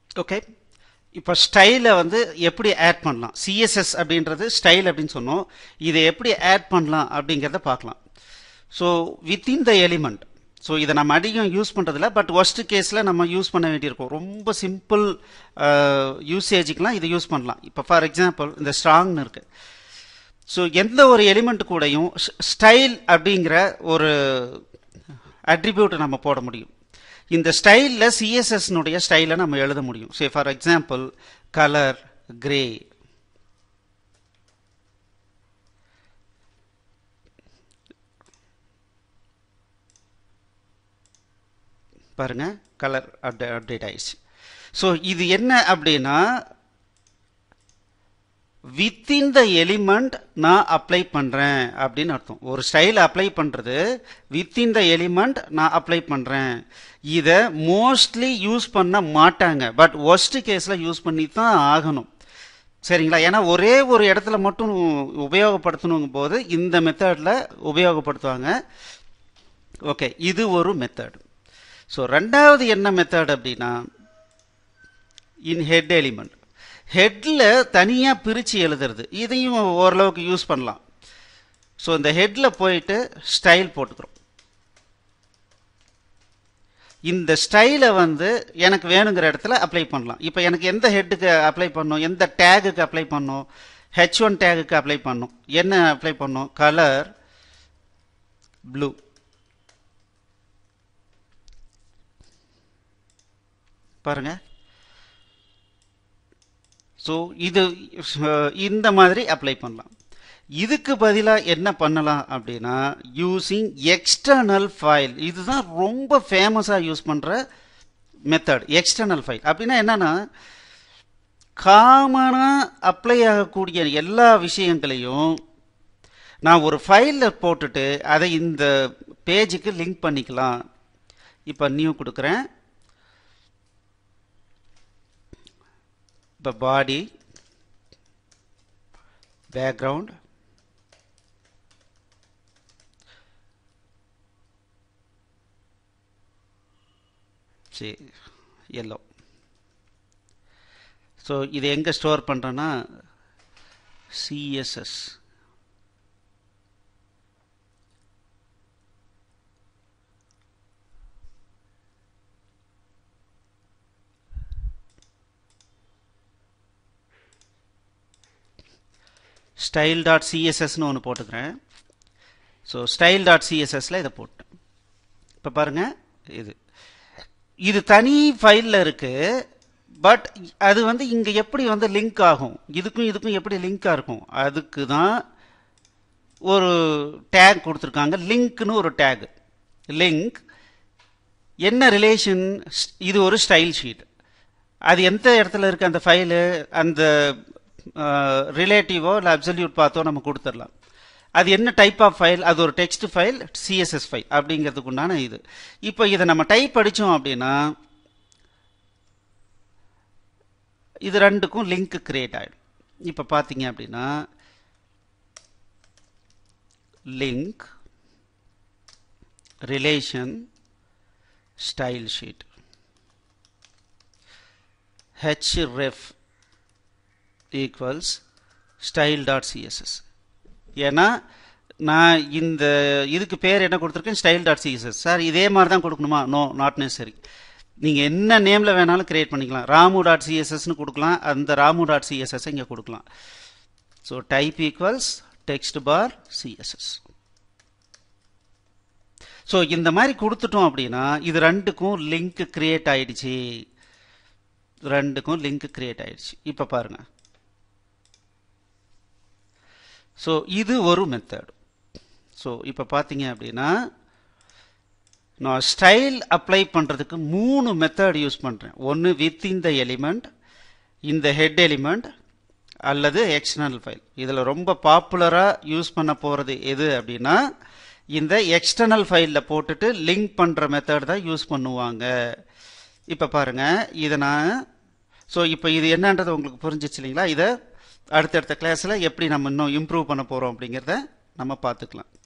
okay இப்போ ஸ்டைலை வந்து எப்படி ஆட் பண்ணலாம் சிஎஸ்எஸ் அப்படின்றது ஸ்டைல் அப்படின்னு சொன்னோம் இதை எப்படி ஆட் பண்ணலாம் அப்படிங்கிறத பார்க்கலாம் so within the element so இதை நம்ம அதிகம் யூஸ் பண்ணுறதில்ல பட் ஒஸ்ட் கேஸில் நம்ம யூஸ் பண்ண வேண்டியிருக்கும் ரொம்ப சிம்பிள் யூசேஜுக்கெலாம் இதை யூஸ் பண்ணலாம் இப்போ ஃபார் எக்ஸாம்பிள் இந்த ஸ்ட்ராங்னு இருக்குது ஸோ எந்த ஒரு எலிமெண்ட் கூடயும் ஸ்டைல் அப்படிங்கிற ஒரு அட்ரிபியூட்டை நம்ம போட முடியும் இந்த ஸ்டைலில் சிஎஸ்எஸ்னுடைய ஸ்டைலை நம்ம எழுத முடியும் say for example colour grey பாருங்க கலர் அப்டே அப்டேட் ஆயிடுச்சு ஸோ இது என்ன அப்படின்னா வித்தின் த எலிமெண்ட் நான் அப்ளை பண்ணுறேன் அப்படின்னு அர்த்தம் ஒரு ஸ்டைல் அப்ளை பண்ணுறது வித்தின் த எலிமெண்ட் நான் அப்ளை பண்ணுறேன் இதை மோஸ்ட்லி யூஸ் பண்ண மாட்டாங்க பட் ஒஸ்ட் கேஸில் யூஸ் பண்ணி தான் ஆகணும் சரிங்களா ஏன்னா ஒரே ஒரு இடத்துல மட்டும் உபயோகப்படுத்தணுங்கும் போது இந்த மெத்தடில் உபயோகப்படுத்துவாங்க ஓகே இது ஒரு மெத்தட் ஸோ ரெண்டாவது என்ன மெத்தட் அப்படின்னா இன் ஹெட் எலிமெண்ட் ஹெட்டில் தனியாக பிரித்து எழுதுறது இதையும் ஓரளவுக்கு யூஸ் பண்ணலாம் ஸோ இந்த ஹெட்டில் போயிட்டு ஸ்டைல் போட்டுக்கிறோம் இந்த ஸ்டைலை வந்து எனக்கு வேணுங்கிற இடத்துல அப்ளை பண்ணலாம் இப்போ எனக்கு எந்த ஹெட்டுக்கு அப்ளை பண்ணும் எந்த டேகுக்கு அப்ளை பண்ணும் ஹெச் ஒன் டேகுக்கு அப்ளை பண்ணும் என்ன அப்ளை பண்ணும் கலர் ப்ளூ பாருங்க ஸோ இது இந்த மாதிரி அப்ளை பண்ணலாம் இதுக்கு பதிலாக என்ன பண்ணலாம் அப்படின்னா யூஸிங் எக்ஸ்டர்னல் ஃபைல் இதுதான் ரொம்ப ஃபேமஸாக யூஸ் பண்ணுற மெத்தட் எக்ஸ்டர்னல் ஃபைல் அப்படின்னா என்னன்னா காமனாக அப்ளை ஆகக்கூடிய எல்லா விஷயங்களையும் நான் ஒரு ஃபைலில் போட்டுட்டு அதை இந்த பேஜுக்கு லிங்க் பண்ணிக்கலாம் இப்போ நியூ கொடுக்குறேன் இப்போ பாடி பேக்ரவுண்ட் சரி எல்லோ ஸோ இது எங்கே ஸ்டோர் பண்ணுறேன்னா சிஎஸ்எஸ் ஸ்டைல் டாட் சிஎஸ்எஸ்னு ஒன்று போட்டுக்கிறேன் ஸோ ஸ்டைல் டாட் சிஎஸ்எஸில் இதை போட்டேன் இப்போ பாருங்கள் இது இது தனி ஃபைலில் இருக்குது பட் அது வந்து இங்கே எப்படி வந்து லிங்க் ஆகும் இதுக்கும் இதுக்கும் எப்படி லிங்காக இருக்கும் அதுக்கு தான் ஒரு டேக் கொடுத்துருக்காங்க லிங்க்னு ஒரு டேக் லிங்க் என்ன ரிலேஷன் இது ஒரு ஸ்டைல் ஷீட் அது எந்த இடத்துல இருக்குது அந்த ஃபைலு அந்த ரிலேட்டிவோ இல்லை அப்சல்யூட் பார்த்தோ நம்ம கொடுத்துடலாம் அது என்ன டைப் ஆஃப் ஃபைல் அது ஒரு டெக்ஸ்ட் ஃபைல் சிஎஸ்எஸ் ஃபைல் அப்படிங்கிறதுக்கு உண்டான இது இப்போ இதை நம்ம டைப் அடித்தோம் அப்படின்னா இது ரெண்டுக்கும் லிங்க் கிரியேட் ஆகிடும் இப்போ பார்த்தீங்க அப்படின்னா link relation style sheet href equals style dot CSS ஏன்னா நான் இந்த இதுக்கு பேர் என்ன கொடுத்துருக்கேன் ஸ்டைல் டாட் சிஎஸ்எஸ் சார் இதே மாதிரி தான் கொடுக்கணுமா நோ நாட் நெசரி நீங்கள் என்ன நேமில் வேணாலும் கிரியேட் பண்ணிக்கலாம் ராமு டாட் சிஎஸ்எஸ்னு கொடுக்கலாம் அந்த ராமு டாட் சிஎஸ்எஸ் இங்கே கொடுக்கலாம் so type equals text bar CSS so இந்த மாதிரி கொடுத்துட்டோம் அப்படின்னா இது ரெண்டுக்கும் லிங்க் கிரியேட் ஆயிடுச்சு ரெண்டுக்கும் லிங்க் கிரியேட் ஆயிடுச்சு இப்போ பாருங்கள் ஸோ இது ஒரு மெத்தட் ஸோ இப்போ பார்த்தீங்க அப்படின்னா நான் ஸ்டைல் அப்ளை பண்ணுறதுக்கு மூணு மெத்தட் யூஸ் பண்ணுறேன் ஒன்று வித் இன் த எலிமெண்ட் இந்த ஹெட் எலிமெண்ட் அல்லது எக்ஸ்டர்னல் ஃபைல் இதில் ரொம்ப பாப்புலராக யூஸ் பண்ண போகிறது எது அப்படின்னா இந்த எக்ஸ்டர்னல் ஃபைலில் போட்டுட்டு லிங்க் பண்ணுற மெத்தட் தான் யூஸ் பண்ணுவாங்க இப்போ பாருங்கள் இதை நான் ஸோ இப்போ இது என்னன்றது உங்களுக்கு புரிஞ்சிச்சு இல்லைங்களா இதை அடுத்தடுத்த கிளாஸில் எப்படி நம்ம இன்னும் இம்ப்ரூவ் பண்ண போகிறோம் அப்படிங்கிறத நம்ம பார்த்துக்கலாம்